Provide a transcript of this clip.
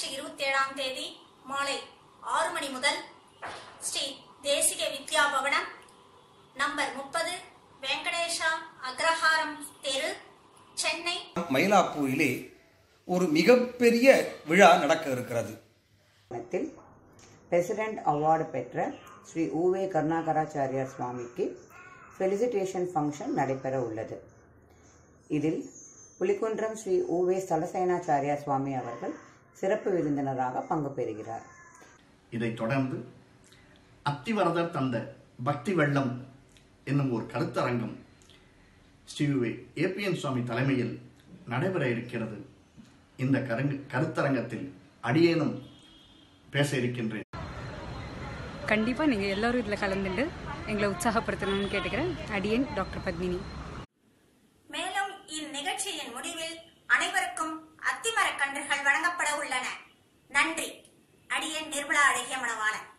August இருபத்தி ஏழாம் தேதி மாலை ஆறு மணி முதல் ஸ்ரீ தேசிக வித்யா பவனம் நம்பர் முப்பது வெங்கடேஷா அக்ரஹாரம் தெரு சென்னை மயிலாப்பூரிலே ஒரு மிகப்பெரிய விழா நடக்க இருக்கிறது த்தில் பிரசிடென்ட் அவார்டு பெற்ற ஸ்ரீ ஊவே கருணாகராச்சாரியார் சுவாமிக்கு ஃபெலிசிட்டேஷன் ஃபங்க்ஷன் நடைபெற உள்ளது இதில் புலிகுன்றம் ஸ்ரீ ஊவே ஸ்தலசேனாச்சாரியார் சுவாமி அவர்கள் சிறப்பு விருந்தினராக பங்கு பெறுகிறார் இதைத் தொடர்ந்து அத்திவரதர் தந்த பக்தி வெள்ளம் என்னும் ஒரு கருத்தரங்கம் ஸ்ரீ ஏபிஎன் சுவாமி தலைமையில் நடைபெற இருக்கிறது இந்த கருங்கு கருத்தரங்கத்தில் அடியேனும் பேச இருக்கின்றேன் கண்டிப்பாக நீங்கள் எல்லோரும் இதில் கலந்துட்டு எங்களை உற்சாகப்படுத்தணும்னு கேட்டுக்கிறேன் அடியன் டாக்டர் பத்மினி மேலும் இந்நிகழ்ச்சியின் முடிவில் அனைவருக்கும் அத்திமரக் கன்றுகள் வழங்கப்பட உள்ளன நன்றி அடியன் நிர்மலா அழகிய மணவாளன்